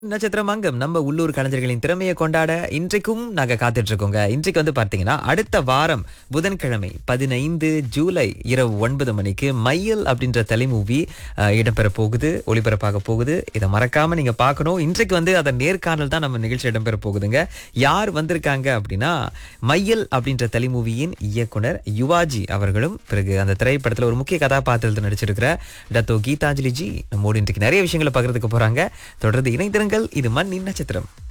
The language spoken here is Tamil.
நட்சத்திரம் அங்கம் நம்ம உள்ளூர் கலைஞர்களின் திறமையை கொண்டாட இன்றைக்கும் நாங்க காத்துட்டு இருக்கோங்க இன்றைக்கு வந்து பார்த்தீங்கன்னா அடுத்த வாரம் புதன்கிழமை பதினைந்து ஜூலை இரவு ஒன்பது மணிக்கு மையல் அப்படின்ற தலை மூவி இடம்பெற போகுது ஒளிபரப்பாக போகுது இதை மறக்காம நீங்க பார்க்கணும் இன்றைக்கு வந்து அதன் நேர்காணல் தான் நம்ம நிகழ்ச்சி இடம்பெற போகுதுங்க யார் வந்திருக்காங்க அப்படின்னா மையல் அப்படின்ற தலை மூவியின் இயக்குனர் யுவாஜி அவர்களும் பிறகு அந்த திரைப்படத்துல ஒரு முக்கிய கதாபாத்திரத்தில் நடிச்சிருக்கிற டத்தோ கீதாஞ்சலி ஜி நம்மோடு இன்றைக்கு நிறைய விஷயங்களை பகிர்ந்துக்க போறாங்க தொடர்ந்து இணைந்திருங்கள் இது மண்ணின் நட்சத்திரம்